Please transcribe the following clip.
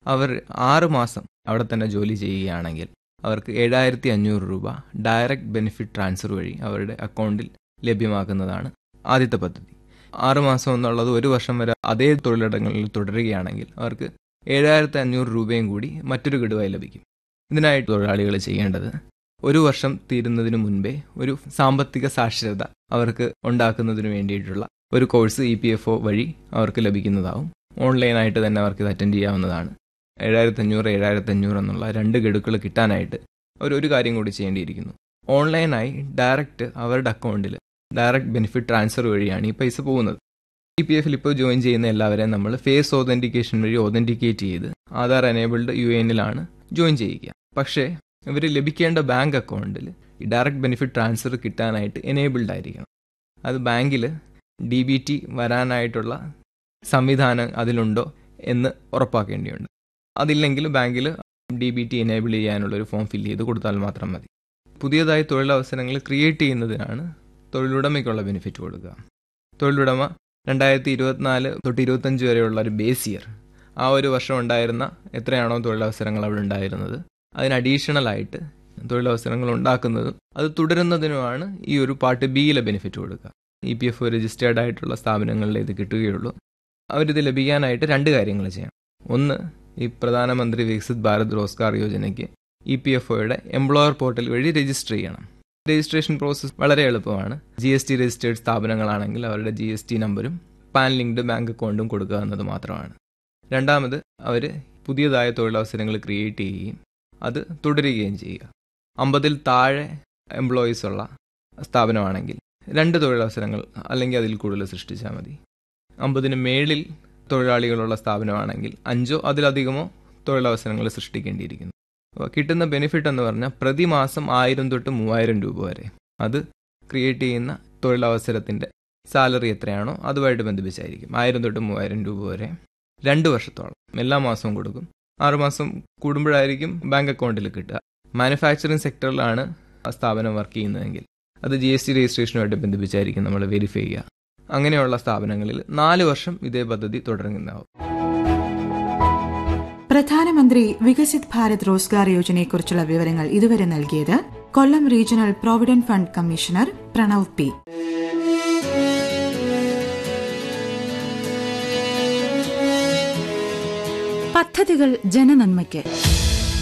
അവർ ആറ് മാസം അവിടെ തന്നെ ജോലി ചെയ്യുകയാണെങ്കിൽ അവർക്ക് ഏഴായിരത്തി അഞ്ഞൂറ് രൂപ ഡയറക്റ്റ് ബെനിഫിറ്റ് ട്രാൻസ്ഫർ വഴി അവരുടെ അക്കൗണ്ടിൽ ലഭ്യമാക്കുന്നതാണ് ആദ്യത്തെ പദ്ധതി ആറ് മാസം എന്നുള്ളത് ഒരു വർഷം വരെ അതേ തൊഴിലിടങ്ങളിൽ തുടരുകയാണെങ്കിൽ അവർക്ക് ഏഴായിരത്തി അഞ്ഞൂറ് രൂപയും കൂടി മറ്റൊരു ഗഡുവായി ലഭിക്കും ഇതിനായിട്ട് തൊഴിലാളികൾ ചെയ്യേണ്ടത് ഒരു വർഷം തീരുന്നതിന് മുൻപേ ഒരു സാമ്പത്തിക സാക്ഷരത അവർക്ക് ഉണ്ടാക്കുന്നതിന് വേണ്ടിയിട്ടുള്ള ഒരു course E P F O വഴി അവർക്ക് ലഭിക്കുന്നതാവും ഓൺലൈനായിട്ട് തന്നെ അവർക്ക് ഇത് അറ്റൻഡ് ചെയ്യാവുന്നതാണ് ഏഴായിരത്തി അഞ്ഞൂറ് ഏഴായിരത്തി അഞ്ഞൂറ് എന്നുള്ള രണ്ട് ഗഡുക്കൾ കിട്ടാനായിട്ട് അവർ ഒരു കാര്യം കൂടി ചെയ്യേണ്ടിയിരിക്കുന്നു ഓൺലൈനായി ഡയറക്റ്റ് അവരുടെ അക്കൗണ്ടിൽ ഡയറക്റ്റ് ബെനിഫിറ്റ് ട്രാൻസ്ഫർ വഴിയാണ് ഈ പൈസ പോകുന്നത് ഇ പി എഫിൽ ഇപ്പോൾ ജോയിൻ ചെയ്യുന്ന എല്ലാവരെയും നമ്മൾ ഫേസ് ഓതൻറ്റിക്കേഷൻ വഴി ഓതൻറ്റിക്കേറ്റ് ചെയ്ത് ആധാർ എനേബിൾഡ് യു എനിലാണ് ജോയിൻ ചെയ്യിക്കുക പക്ഷേ ഇവർ ലഭിക്കേണ്ട ബാങ്ക് അക്കൗണ്ടിൽ ഈ ഡയറക്റ്റ് ബെനിഫിറ്റ് ട്രാൻസ്ഫർ കിട്ടാനായിട്ട് എനേബിൾഡ് ആയിരിക്കണം അത് ബാങ്കിൽ ഡി ബി ടി വരാനായിട്ടുള്ള സംവിധാനം അതിലുണ്ടോ എന്ന് ഉറപ്പാക്കേണ്ടിയുണ്ട് അതില്ലെങ്കിൽ ബാങ്കിൽ ഡി ബി ടി എനേബിൾ ചെയ്യാനുള്ള ഒരു ഫോം ഫില്ല് ചെയ്ത് കൊടുത്താൽ മാത്രം മതി പുതിയതായി തൊഴിലവസരങ്ങൾ ക്രിയേറ്റ് ചെയ്യുന്നതിനാണ് തൊഴിലുടമയ്ക്കുള്ള ബെനിഫിറ്റ് കൊടുക്കുക തൊഴിലുടമ രണ്ടായിരത്തി ഇരുപത്തിനാല് തൊട്ട് ഇരുപത്തഞ്ച് വരെയുള്ള ഒരു ബേസ് ഇയർ ആ ഒരു വർഷം ഉണ്ടായിരുന്ന എത്രയാണോ തൊഴിലവസരങ്ങൾ അവിടെ ഉണ്ടായിരുന്നത് അതിന് അഡീഷണൽ ആയിട്ട് തൊഴിലവസരങ്ങൾ ഉണ്ടാക്കുന്നതും അത് തുടരുന്നതിനുമാണ് ഈ ഒരു പാർട്ട് ബിയിലെ ബെനിഫിറ്റ് കൊടുക്കുക ഇ പി എഫ് രജിസ്റ്റേർഡ് ആയിട്ടുള്ള സ്ഥാപനങ്ങളിൽ ഇത് കിട്ടുകയുള്ളൂ അവരിത് ലഭിക്കാനായിട്ട് രണ്ട് കാര്യങ്ങൾ ചെയ്യണം ഒന്ന് ഈ പ്രധാനമന്ത്രി വികസിത് ഭാരത് റോസ്ഗാർ യോജനയ്ക്ക് ഇ പി എഫ് ഒയുടെ എംപ്ലോയർ പോർട്ടൽ വഴി രജിസ്റ്റർ ചെയ്യണം രജിസ്ട്രേഷൻ പ്രോസസ്സ് വളരെ എളുപ്പമാണ് ജി എസ് ടി രജിസ്റ്റേർഡ് സ്ഥാപനങ്ങളാണെങ്കിൽ അവരുടെ ജി എസ് ടി നമ്പരും പാൻ ലിങ്ക്ഡ് ബാങ്ക് അക്കൗണ്ടും കൊടുക്കുക എന്നത് മാത്രമാണ് രണ്ടാമത് അവർ പുതിയതായ തൊഴിലവസരങ്ങൾ ക്രിയേറ്റ് ചെയ്യുകയും അത് തുടരുകയും ചെയ്യുക അമ്പതിൽ താഴെ എംപ്ലോയീസ് ഉള്ള സ്ഥാപനമാണെങ്കിൽ രണ്ട് തൊഴിലവസരങ്ങൾ അല്ലെങ്കിൽ അതിൽ കൂടുതൽ സൃഷ്ടിച്ചാൽ മതി അമ്പതിന് മേളിൽ തൊഴിലാളികളുള്ള സ്ഥാപനമാണെങ്കിൽ അഞ്ചോ അതിലധികമോ തൊഴിലവസരങ്ങൾ സൃഷ്ടിക്കേണ്ടിയിരിക്കുന്നു അപ്പോൾ കിട്ടുന്ന ബെനിഫിറ്റ് എന്ന് പറഞ്ഞാൽ പ്രതിമാസം ആയിരം തൊട്ട് മൂവായിരം രൂപ വരെ അത് ക്രിയേറ്റ് ചെയ്യുന്ന തൊഴിലവസരത്തിൻ്റെ സാലറി എത്രയാണോ അതുമായിട്ട് ബന്ധിപ്പിച്ചായിരിക്കും ആയിരം തൊട്ട് മൂവായിരം രൂപ വരെ രണ്ട് വർഷത്തോളം എല്ലാ മാസവും കൊടുക്കും ആറുമാസം കൂടുമ്പോഴായിരിക്കും ബാങ്ക് അക്കൗണ്ടിൽ കിട്ടുക മാനുഫാക്ചറിങ് സെക്ടറിലാണ് ആ സ്ഥാപനം വർക്ക് ചെയ്യുന്നതെങ്കിൽ അത് ജി എസ് ടി രജിസ്ട്രേഷനുമായിട്ട് ബന്ധിപ്പിച്ചായിരിക്കും നമ്മൾ വെരിഫൈ ചെയ്യുക അങ്ങനെയുള്ള സ്ഥാപനങ്ങളിൽ നാല് വർഷം ഇതേ പദ്ധതി തുടരുന്നതാവും പ്രധാനമന്ത്രി വികസിത് ഭാരത് റോസ്ഗാർ യോജനയെക്കുറിച്ചുള്ള വിവരങ്ങൾ ഇതുവരെ നൽകിയത് Kollam regional provident fund commissioner Pranav P പദ്ധതികൾ ജനനന്മയ്ക്ക്